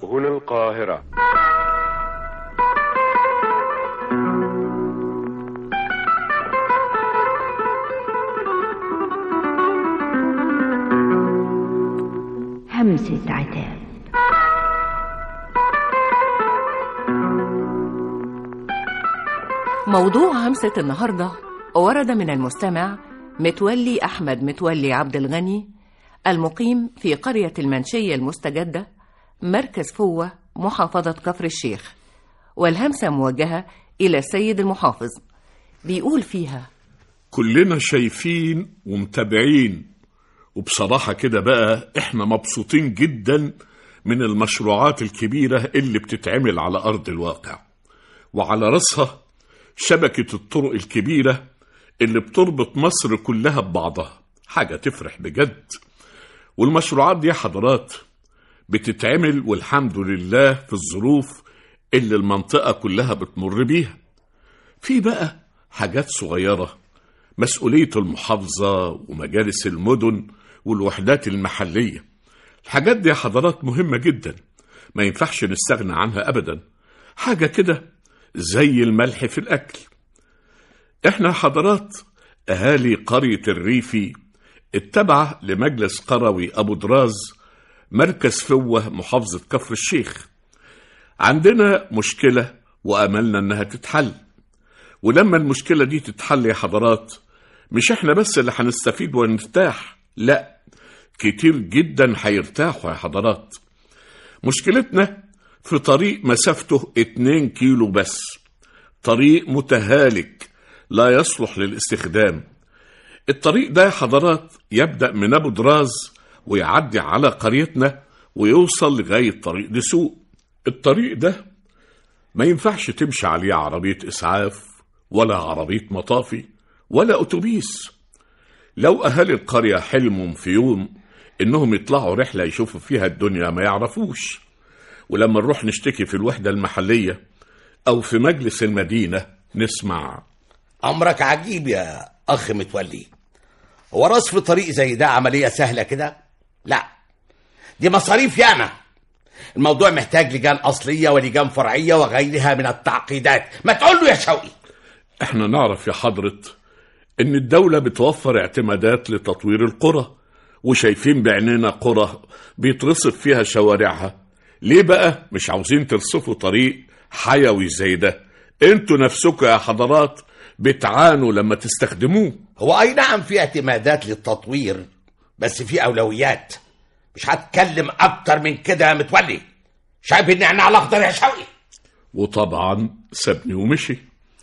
هنا القاهرة همسة عتاب موضوع همسة النهاردة ورد من المستمع متولي أحمد متولي عبد الغني المقيم في قرية المنشية المستجدة مركز فوة محافظة كفر الشيخ والهمسة موجهة إلى السيد المحافظ بيقول فيها كلنا شايفين ومتابعين وبصراحة كده بقى احنا مبسوطين جدا من المشروعات الكبيرة اللي بتتعمل على أرض الواقع وعلى رأسها شبكة الطرق الكبيرة اللي بتربط مصر كلها ببعضها حاجة تفرح بجد والمشروعات دي يا حضرات بتتعمل والحمد لله في الظروف اللي المنطقة كلها بتمر بيها في بقى حاجات صغيرة مسؤولية المحافظة ومجالس المدن والوحدات المحلية الحاجات دي يا حضرات مهمة جدا ما ينفعش نستغنى عنها أبدا حاجة كده زي الملح في الأكل احنا حضرات أهالي قرية الريفي التابعة لمجلس قروي أبو دراز مركز فوة محافظة كفر الشيخ عندنا مشكلة وأملنا إنها تتحل ولما المشكلة دي تتحل يا حضرات مش احنا بس اللي هنستفيد ونرتاح لا كتير جدا هيرتاحوا يا حضرات مشكلتنا في طريق مسافته 2 كيلو بس طريق متهالك لا يصلح للاستخدام الطريق ده يا حضرات يبدأ من أبو دراز ويعدي على قريتنا ويوصل لغاية طريق دسوق الطريق ده ما ينفعش تمشي عليه عربية إسعاف ولا عربية مطافي ولا أتوبيس لو أهالي القرية حلمهم في يوم إنهم يطلعوا رحلة يشوفوا فيها الدنيا ما يعرفوش ولما نروح نشتكي في الوحدة المحلية أو في مجلس المدينة نسمع أمرك عجيب يا أخ متولي هو رصف طريق زي ده عملية سهلة كده؟ لا دي مصاريف ياما الموضوع محتاج لجان أصلية ولجان فرعية وغيرها من التعقيدات ما تقول له يا شوقي احنا نعرف يا حضرة ان الدولة بتوفر اعتمادات لتطوير القرى وشايفين بعينينا قرى بيترصف فيها شوارعها ليه بقى مش عاوزين ترصفوا طريق حيوي زي ده انتوا نفسكم يا حضرات بتعانوا لما تستخدموه هو أي نعم في اعتمادات للتطوير بس في أولويات مش هتكلم أكتر من كده يا متولي شايف إن احنا على أخضر يا شوقي وطبعا سابني ومشي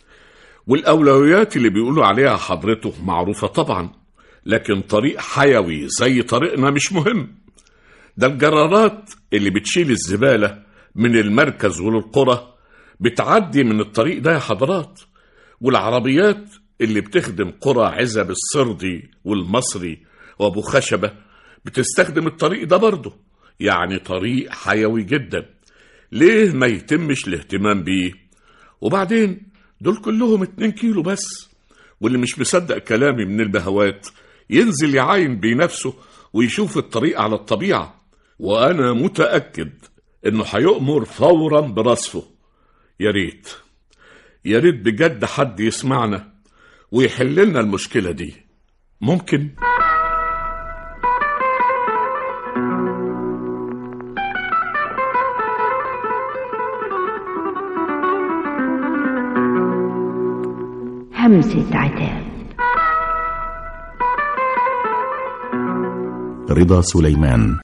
والأولويات اللي بيقولوا عليها حضرته معروفة طبعا لكن طريق حيوي زي طريقنا مش مهم ده الجرارات اللي بتشيل الزبالة من المركز وللقرى بتعدي من الطريق ده يا حضرات والعربيات اللي بتخدم قرى عزب السردي والمصري وابو خشبة بتستخدم الطريق ده برضه يعني طريق حيوي جدا ليه ما يتمش الاهتمام بيه وبعدين دول كلهم اتنين كيلو بس واللي مش مصدق كلامي من البهوات ينزل يعاين بنفسه ويشوف الطريق على الطبيعة وأنا متأكد إنه هيؤمر فورا برصفه يا ريت يا ريت بجد حد يسمعنا ويحل لنا المشكلة دي ممكن همسة عتاب رضا سليمان